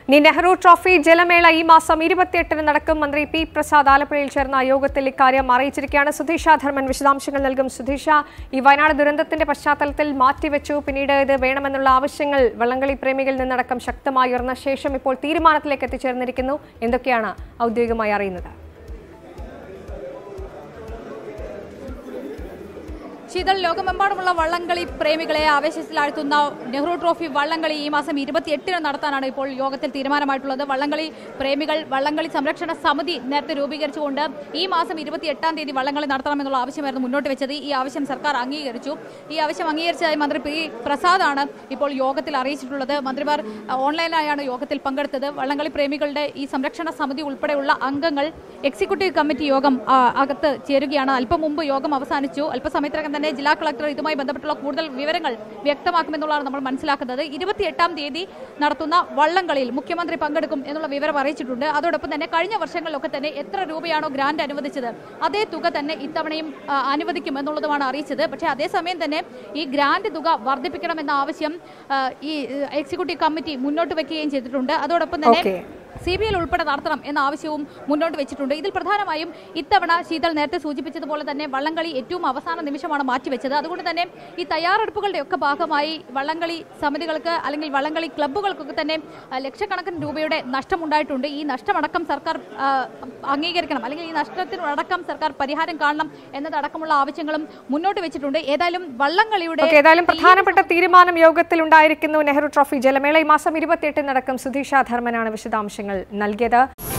ഇനി നെഹ്റു ട്രോഫി ജലമേള ഈ മാസം ഇരുപത്തിയെട്ടിന് നടക്കും മന്ത്രി പി പ്രസാദ് ആലപ്പുഴയിൽ ചേർന്ന യോഗത്തിൽ ഇക്കാര്യം അറിയിച്ചിരിക്കുകയാണ് സുധീഷ ധർമ്മൻ വിശദാംശങ്ങൾ നൽകും സുധീഷ ഈ വയനാട് ദുരന്തത്തിന്റെ പശ്ചാത്തലത്തിൽ മാറ്റിവെച്ചു പിന്നീട് ഇത് വേണമെന്നുള്ള ആവശ്യങ്ങൾ വള്ളംകളി പ്രേമികളിൽ നിന്നടക്കം ശക്തമായി ഉയർന്ന ശേഷം ഇപ്പോൾ തീരുമാനത്തിലേക്ക് എത്തിച്ചേർന്നിരിക്കുന്നു എന്തൊക്കെയാണ് ഔദ്യോഗികമായി അറിയുന്നത് ശീതൾ ലോകമെമ്പാടുമുള്ള വള്ളംകളി പ്രേമികളെ ആവേശത്തിലാഴ്ത്തുന്ന നെഹ്റു ട്രോഫി വള്ളംകളി ഈ മാസം ഇരുപത്തിയെട്ടിന് നടത്താനാണ് ഇപ്പോൾ യോഗത്തിൽ തീരുമാനമായിട്ടുള്ളത് വള്ളംകളി പ്രേമികൾ വള്ളംകളി സംരക്ഷണ സമിതി നേരത്തെ രൂപീകരിച്ചുകൊണ്ട് ഈ മാസം ഇരുപത്തിയെട്ടാം തീയതി വള്ളംകളി നടത്തണമെന്നുള്ള ആവശ്യമായിരുന്നു മുന്നോട്ട് വെച്ചത് ഈ ആവശ്യം സർക്കാർ അംഗീകരിച്ചു ഈ ആവശ്യം അംഗീകരിച്ചതായി മന്ത്രി പി പ്രസാദാണ് ഇപ്പോൾ യോഗത്തിൽ അറിയിച്ചിട്ടുള്ളത് മന്ത്രിമാർ അഹ്, ഓൺലൈനായാണ് യോഗത്തിൽ പങ്കെടുത്തത് വള്ളംകളി പ്രേമികളുടെ ഈ സംരക്ഷണ സമിതി ഉൾപ്പെടെയുള്ള അംഗങ്ങൾ എക്സിക്യൂട്ടീവ് കമ്മിറ്റി യോഗം ആ, അകത്ത് ചേരുകയാണ് അല്പം മുമ്പ് യോഗം അവസാനിച്ചു അല്പസമയത്തിനകം തന്നെ ജില്ലാ കളക്ടർ ഇതുമായി ബന്ധപ്പെട്ടുള്ള കൂടുതൽ വിവരങ്ങൾ വ്യക്തമാക്കുമെന്നുള്ളതാണ് നമ്മൾ മനസ്സിലാക്കുന്നത് ഇരുപത്തിയെട്ടാം തീയതി നടത്തുന്ന വള്ളംകളിയിൽ മുഖ്യമന്ത്രി പങ്കെടുക്കും എന്നുള്ള വിവരം അറിയിച്ചിട്ടുണ്ട് അതോടൊപ്പം തന്നെ കഴിഞ്ഞ വർഷങ്ങളിലൊക്കെ തന്നെ എത്ര രൂപയാണോ ഗ്രാന്റ് അനുവദിച്ചത് അതേ തുക തന്നെ ഇത്തവണയും ആ, അനുവദിക്കും എന്നുള്ളതുമാണ് അറിയിച്ചത് പക്ഷേ അതേസമയം തന്നെ ഈ ഗ്രാന്റ് തുക വർദ്ധിപ്പിക്കണമെന്ന ആവശ്യം ആ, ഈ എക്സിക്യൂട്ടീവ് കമ്മിറ്റി മുന്നോട്ട് വെക്കുകയും ചെയ്തിട്ടുണ്ട് അതോടൊപ്പം തന്നെ ഓക്കെ സി ബി ഐ ഉൾപ്പെടെ നടത്തണം എന്ന ആവശ്യവും മുന്നോട്ട് വെച്ചിട്ടുണ്ട് ഇതിൽ പ്രധാനമായും ഇത്തവണ ശീതൾ നേരത്തെ സൂചിപ്പിച്ചതുപോലെ തന്നെ വള്ളംകളി ഏറ്റവും അവസാന നിമിഷമാണ് മാറ്റിവെച്ചത് അതുകൊണ്ട് തന്നെ ഈ തയ്യാറെടുപ്പുകളുടെ ഒക്കെ ഭാഗമായി വള്ളംകളി സമിതികൾക്ക് അല്ലെങ്കിൽ വള്ളംകളി ക്ലബ്ബുകൾക്കൊക്കെ തന്നെ ആ, ലക്ഷക്കണക്കിന് രൂപയുടെ നഷ്ടമുണ്ടായിട്ടുണ്ട് ഈ നഷ്ടമടക്കം സർക്കാർ ആ, അംഗീകരിക്കണം അല്ലെങ്കിൽ ഈ നഷ്ടത്തിനടക്കം സർക്കാർ പരിഹാരം കാണണം എന്നതടക്കമുള്ള ആവശ്യങ്ങളും മുന്നോട്ട് വെച്ചിട്ടുണ്ട് ഏതായാലും വള്ളംകളിയുടെ ഓക്കെ ഏതായാലും പ്രധാനപ്പെട്ട തീരുമാനം യോഗത്തിൽ ഉണ്ടായിരിക്കുന്നു നെഹ്റു ട്രോഫി ജലമേള ഈ മാസം ഇരുപത്തിയെട്ടിന് നടക്കും സുധീഷ ധർമ്മനാണ് വിശദാംശങ്ങൾ നൽകിയത്